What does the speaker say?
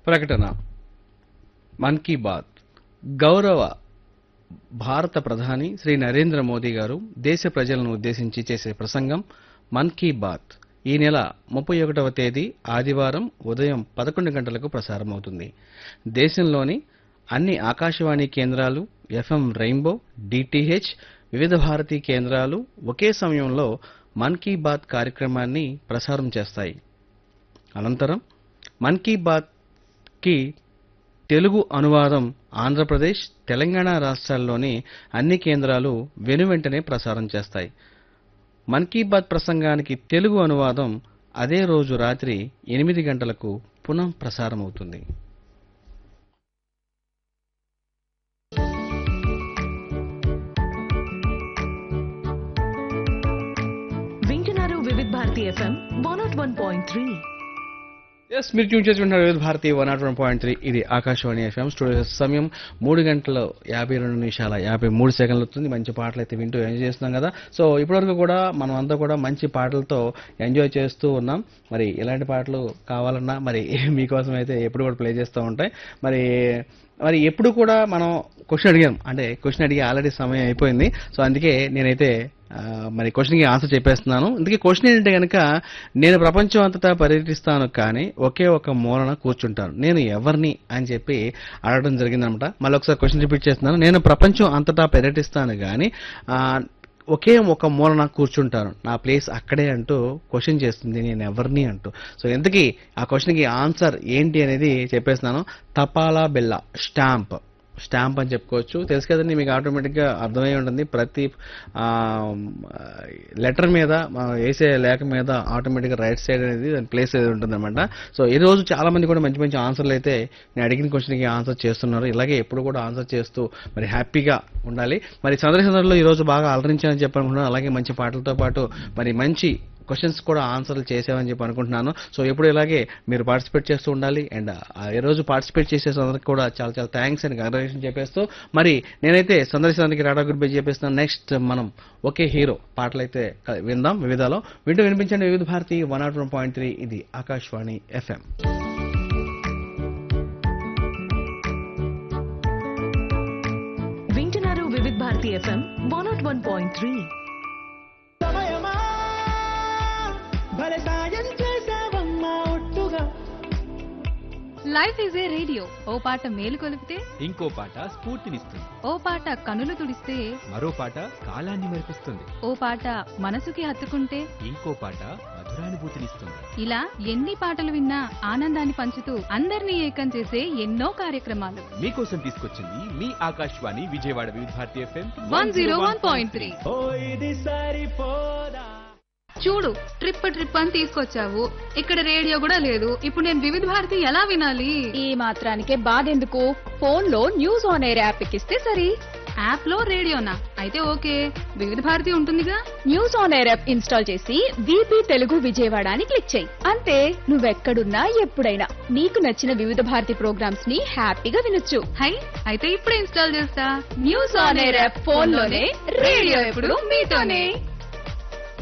ప్రకటన మన్ key bath గౌరవ భారత ప్రధాని శ్రీ నరేంద్ర మోదీ గారు దేశ ప్రజలను ఉద్దేశించి చేసే ప్రసంగం మన్ కీ బాత్ ఈ నెల ముప్పై ఒకటవ తేదీ ఆదివారం ఉదయం పదకొండు గంటలకు ప్రసారమవుతుంది దేశంలోని అన్ని ఆకాశవాణి కేంద్రాలు ఎఫ్ఎం రెయిన్బో డిటిహెచ్ వివిధ భారతీ కేంద్రాలు ఒకే సమయంలో మన్ కీ బాత్ కార్యక్రమాన్ని ప్రసారం చేస్తాయి అనంతరం మన్ కీ బాత్ కి తెలుగు అనువాదం ఆంధ్రప్రదేశ్ తెలంగాణ రాష్ట్రాల్లోని అన్ని కేంద్రాలు వెనువెంటనే ప్రసారం చేస్తాయి మన్ కీ బాత్ ప్రసంగానికి తెలుగు అనువాదం అదే రోజు రాత్రి ఎనిమిది గంటలకు పునః ప్రసారమవుతుంది వింటున్నారు Vividh Bharati FM one nought one point three yes మీరు ట్యూన్ చేసి వింటున్నారు Vividh Bharati one nought one point three ఇది ఆకాశవాణి ఎఫ్ఎం స్టూడియో సమయం మూడు గంటల యాభై రెండు నిమిషాల యాభై మూడు సెకండ్లు అవుతుంది మంచి పాటలు అయితే వింటూ ఎంజాయ్ చేస్తున్నాం కదా సో ఇప్పటివరకు కూడా మనం అంతా కూడా మంచి పాటలతో ఎంజాయ్ చేస్తూ ఉన్నాం మరి ఇలాంటి పాటలు కావాలన్నా మరి మీకోసం అయితే ఎప్పుడు కూడా ప్లే చేస్తూ ఉంటాయి మరి మరి ఎప్పుడు కూడా మనం క్వశ్చన్ అడిగాం అంటే క్వశ్చన్ అడిగి ఆల్రెడీ సమయం అయిపోయింది సో అందుకే నేనైతే ఆ, మరి క్వశ్చన్కి ఆన్సర్ చెప్పేస్తున్నాను ఇందుకే క్వశ్చన్ ఏంటంటే కనుక నేను ప్రపంచం అంతటా పర్యటిస్తాను కానీ ఒకే ఒక మూలన కూర్చుంటాను నేను ఎవరిని అని చెప్పి అడగడం జరిగిందనమాట మళ్ళీ ఒకసారి క్వశ్చన్ రిపీట్ చేస్తున్నాను నేను ప్రపంచం అంతటా పర్యటిస్తాను కానీ ఆ, ఒకే ఒక మూలన కూర్చుంటాను నా ప్లేస్ అక్కడే అంటూ క్వశ్చన్ చేస్తుంది నేను ఎవరిని అంటూ సో ఇంతకీ ఆ క్వశ్చన్కి ఆన్సర్ ఏంటి అనేది చెప్పేస్తున్నాను తపాలా బిల్ల స్టాంప్ స్టాంప్ అని చెప్పుకోవచ్చు తెలుసు కదండి మీకు ఆటోమేటిక్గా అర్థమై ఉంటుంది ప్రతి లెటర్ మీద ఆ, వేసే లేఖ మీద ఆటోమేటిక్గా రైట్ సైడ్ అనేది దాని ప్లేస్ అనేది ఉంటుందన్నమాట సో ఈ రోజు చాలా మంది కూడా మంచి మంచి ఆన్సర్లు అయితే నేను అడిగిన క్వశ్చన్కి ఆన్సర్ చేస్తున్నారు ఇలాగే ఎప్పుడు కూడా ఆన్సర్ చేస్తూ మరి హ్యాపీగా ఉండాలి మరి సందర్శనలో ఈ రోజు బాగా అలరించాలని చెప్పనుకుంటున్నాను అలాగే మంచి పాటలతో పాటు మరి మంచి క్వశ్చన్స్ కూడా ఆన్సర్లు చేసామని చెప్పి అనుకుంటున్నాను సో ఎప్పుడు ఇలాగే మీరు పార్టిసిపేట్ చేస్తూ ఉండాలి అండ్ ఈ రోజు పార్టిసిపేట్ చేసే అందరికి కూడా చాలా చాలా థ్యాంక్స్ అండ్ కంగ్రాచులేషన్ చెప్పేస్తూ మరి నేనైతే సందర్శనానికి రాడా గుడ్ బై చెప్పేస్తున్నాను నెక్స్ట్ మనం ఒకే హీరో పాటలు అయితే క- విందాం వివిధాలో వింటూ వినిపించండి Vividh Bharati one nought one point three ఇది ఆకాశవాణి ఎఫ్ఎం వింటున్నారు Vividh Bharati FM one nought one point three సమయమా భలే సాయం చేసావమ్మా ఒట్టుగా లైఫ్ ఈజ్ ఏ రేడియో ఓ పాట మేలు కొలిపితే ఇంకో పాట స్ఫూర్తినిస్తుంది ఓ పాట కనులు తుడిస్తే మరో పాట కాలాన్ని మెరిపిస్తుంది ఓ పాట మనసుకి హత్తుకుంటే ఇంకో పాట మధురానుభూతినిస్తుంది ఇలా ఎన్ని పాటలు విన్నా ఆనందాన్ని పంచుతూ అందరినీ ఏకం చేసే ఎన్నో కార్యక్రమాలు మీకోసం తీసుకొచ్చింది మీ Akashvani Vijayawada Vividh Bharati FM one zero one point three ఓ ఇది సరిపోదా చూడు ట్రిప్ ట్రిప్ అని తీసుకొచ్చావు ఇక్కడ రేడియో కూడా లేదు ఇప్పుడు నేను వివిధ భారతి ఎలా వినాలి ఈ మాత్రానికే బాధెందుకు ఫోన్ లో న్యూస్ ఆన్ ఎయిర్ యాప్ ఎక్కిస్తే సరి యాప్ లో రేడియోనా అయితే ఓకే వివిధ భారతి ఉంటుందిగా news on air app install చేసి వీపీ తెలుగు విజయవాడ అని క్లిక్ చేయి అంతే నువ్వెక్కడున్నా ఎప్పుడైనా నీకు నచ్చిన వివిధ భారతి ప్రోగ్రామ్స్ ని హ్యాపీగా వినొచ్చు హై అయితే ఇప్పుడే ఇన్స్టాల్ చేస్తా news on air app phone లోనే రేడియో ఎప్పుడు మీతోనే